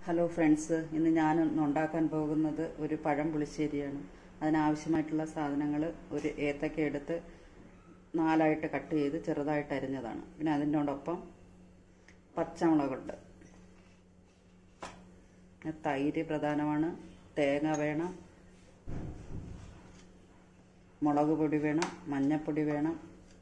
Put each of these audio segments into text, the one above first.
hello friends ഇന്ന് ഞാൻ ഇന്ന് ഉണ്ടാക്കാൻ പോകുന്നത് ഒരു പഴം പുളിശ്ശേരിയാണ് അതിനാവശ്യമായിട്ടുള്ള സാധനങ്ങൾ ഒരു ഏത്തക്ക എടുത്ത് നാലായിട്ട് കട്ട് ചെയ്ത് ചെറുതായിട്ട് അരിഞ്ഞതാണ് പിന്നെ അതിനോടൊപ്പം പച്ചമുളകുണ്ട് തൈര് പ്രധാനമാണ് തേങ്ങ വേണം മുളക് പൊടി വേണം മഞ്ഞൾപ്പൊടി വേണം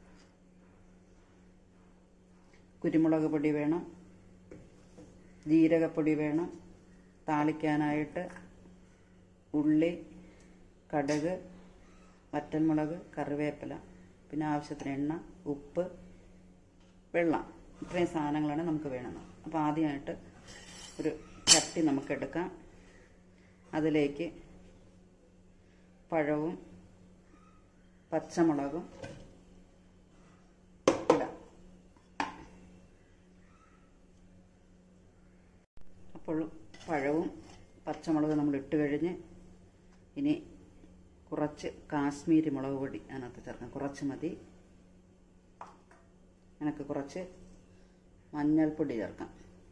കുരുമുളക് പൊടി വേണം ജീരകപ്പൊടി വേണം താളിക്കാനായിട്ട് ഉള്ളി കടുക് വറ്റൽമുളക് കറിവേപ്പില പിന്നെ ആവശ്യത്തിന് എണ്ണ ഉപ്പ് വെള്ളം ഇത്രയും സാധനങ്ങളാണ് നമുക്ക് വേണമെന്ന് അപ്പോൾ ആദ്യമായിട്ട് ഒരു ചട്ടി നമുക്കെടുക്കാം അതിലേക്ക് പഴവും പച്ചമുളകും ഇടാം അപ്പോൾ പഴവും പച്ചമുളകും നമ്മൾ ഇട്ട് കഴിഞ്ഞ് ഇനി കുറച്ച് കാശ്മീരി മുളക് പൊടി അതിനകത്ത് ചേർക്കാം കുറച്ച് മതി എനിക്ക് കുറച്ച് മഞ്ഞൾപ്പൊടി ചേർക്കാം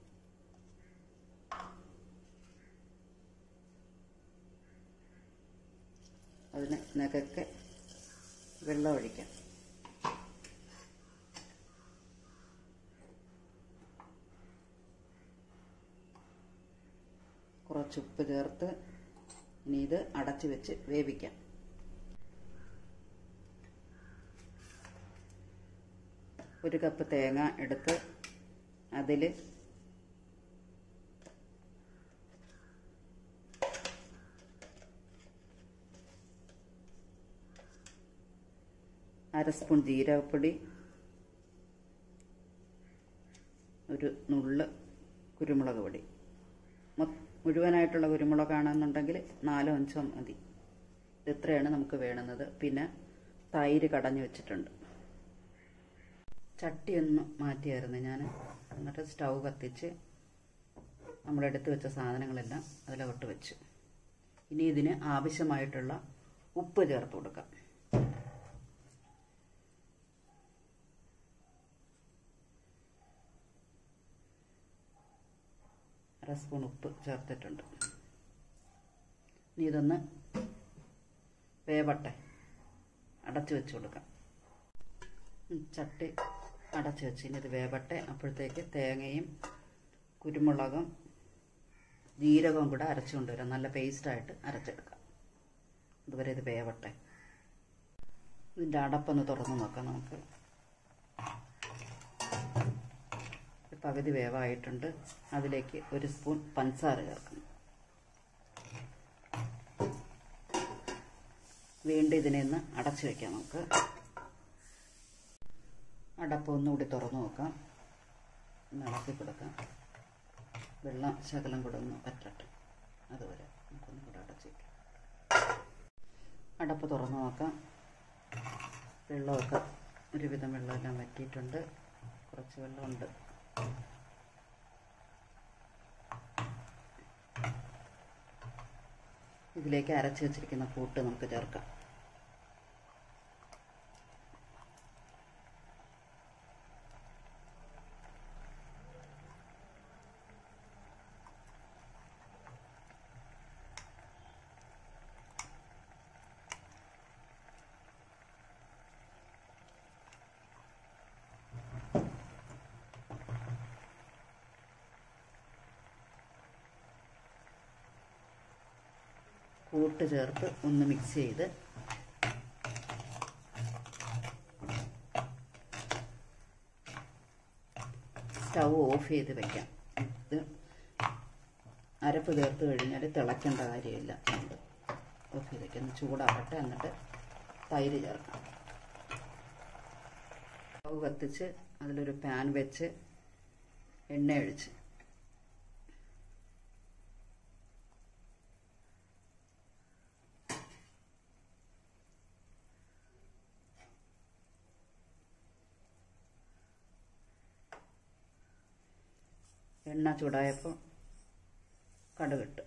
അതിന് നികക്കെ വെള്ളം ഒഴിക്കാം കുറച്ച് ഉപ്പ് ചേർത്ത് ഇനി ഇത് അടച്ചു വെച്ച് വേവിക്കാം ഒരു കപ്പ് തേങ്ങ എടുത്ത് അതിൽ അര സ്പൂൺ ജീരകപ്പൊടി ഒരു നുള്ള് കുരുമുളക് പൊടി മുഴുവനായിട്ടുള്ള കുരുമുളകാണെന്നുണ്ടെങ്കിൽ നാലോ അഞ്ചോ മതി ഇത്രയാണ് നമുക്ക് വേണ്ടുന്നത് പിന്നെ തൈര് കടഞ്ഞു വെച്ചിട്ടുണ്ട് ചട്ടി ഒന്ന് മാറ്റിയായിരുന്നു ഞാൻ എന്നിട്ട് സ്റ്റൗ കത്തിച്ച് നമ്മളെടുത്ത് വെച്ച സാധനങ്ങളെല്ലാം അതിലോട്ട് വെച്ചു ഇനി ഇതിന് ആവശ്യമായിട്ടുള്ള ഉപ്പ് ചേർത്ത് കൊടുക്കാം അര സ്പൂൺ ഉപ്പ് ചേർത്തിട്ടുണ്ട് ഇനി ഇതൊന്ന് വേവട്ടെ അടച്ചു വെച്ച് കൊടുക്കാം ചട്ടി അടച്ചു വെച്ച് ഇനി ഇത് വേവട്ടെ അപ്പോഴത്തേക്ക് തേങ്ങയും കുരുമുളകും ജീരകവും കൂടെ അരച്ചു കൊണ്ടുവരാം നല്ല പേസ്റ്റായിട്ട് അരച്ചെടുക്കാം ഇതുവരെ ഇത് വേവട്ടെ ഇതിൻ്റെ അടപ്പൊന്ന് തുറന്ന് നോക്കാം നമുക്ക് പകുതി വേവായിട്ടുണ്ട് അതിലേക്ക് ഒരു സ്പൂൺ പഞ്ചസാര ചേർക്കണം വീണ്ടും ഇതിനെ ഒന്ന് അടച്ചു വെക്കാം നമുക്ക് അടപ്പ് ഒന്നുകൂടി തുറന്നു നോക്കാം ഒന്ന് ഇളക്കി കൊടുക്കാം വെള്ളം ശകലം കൂടെ ഒന്ന് പറ്റട്ടെ അതുവരെ നമുക്കൊന്നും കൂടെ അടച്ചു വയ്ക്കാം അടപ്പ് തുറന്നു നോക്കാം വെള്ളമൊക്കെ ഒരുവിധം വെള്ളമെല്ലാം വറ്റിയിട്ടുണ്ട് കുറച്ച് വെള്ളമുണ്ട് ഇതിലേക്ക് അരച്ച് വെച്ചിരിക്കുന്ന കൂട്ട് നമുക്ക് ചേർക്കാം കൂട്ട് ചേർത്ത് ഒന്ന് മിക്സ് ചെയ്ത് സ്റ്റൗ ഓഫ് ചെയ്ത് വെക്കാം ഇത് അരപ്പ് ചേർത്ത് കഴിഞ്ഞാൽ തിളയ്ക്കേണ്ട കാര്യമില്ല ഓഫ് ചെയ്ത് വെക്കാം ഒന്ന് ചൂടാവട്ടെ എന്നിട്ട് തൈര് ചേർക്കാം സ്റ്റൗ കത്തിച്ച് അതിലൊരു പാൻ വെച്ച് എണ്ണ ഒഴിച്ച് എണ്ണ ചൂടായപ്പോൾ കടുകിട്ട്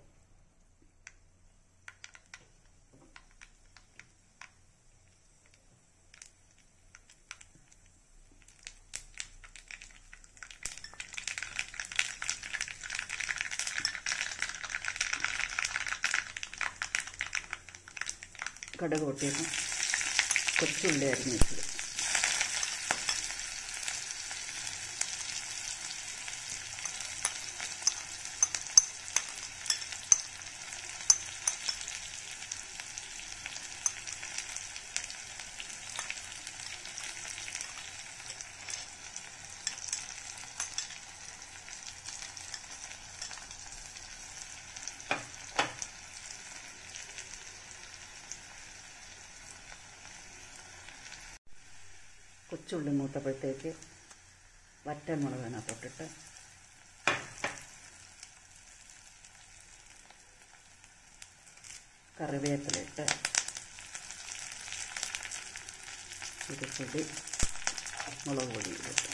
കടുക് പൊട്ടിയപ്പം കൊച്ചുള്ളി അരിഞ്ഞ് വെച്ചത് കൊച്ചുള്ളി മൂത്തപ്പോഴത്തേക്ക് വറ്റൽമുളക് അതിനകത്തോട്ടിട്ട് കറിവേപ്പിലിട്ട് ഒരു പൊടി മുളക് പൊടി ഇട്ട്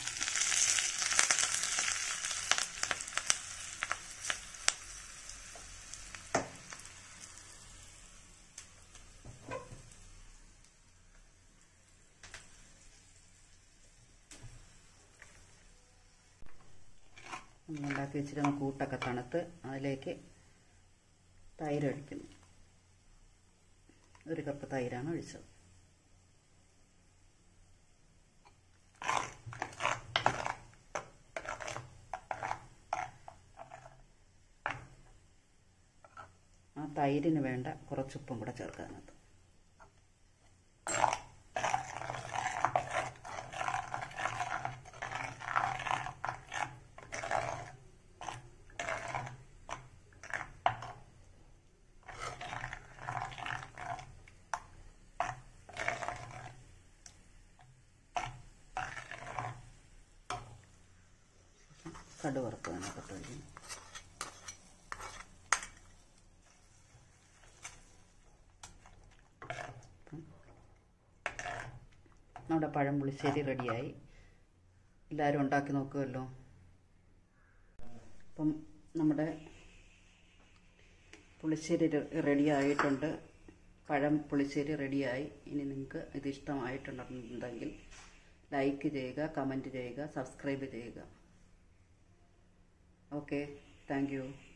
നമ്മൾ ഉണ്ടാക്കി വെച്ചിരുന്ന കൂട്ടൊക്കെ തണുത്ത് അതിലേക്ക് തൈര് ഒഴിക്കുന്നു ഒരു കപ്പ് തൈരാണ് ഒഴിച്ചത് ആ തൈരിന് വേണ്ട കുറച്ചുപ്പും കൂടെ ചേർക്കാനത് കടു വറുത്ത് അതിനകത്ത് ഒഴിക്കും നമ്മുടെ പഴം പുളിശ്ശേരി റെഡിയായി എല്ലാവരും ഉണ്ടാക്കി നോക്കുമല്ലോ അപ്പം നമ്മുടെ പുളിശ്ശേരി റെഡി ആയിട്ടുണ്ട് പഴം പുളിശ്ശേരി റെഡിയായി ഇനി നിങ്ങൾക്ക് ഇത് ഇഷ്ടമായിട്ടുണ്ടെന്നുണ്ടെങ്കിൽ ലൈക്ക് ചെയ്യുക കമൻറ്റ് ചെയ്യുക സബ്സ്ക്രൈബ് ചെയ്യുക ഓക്കെ താങ്ക് യു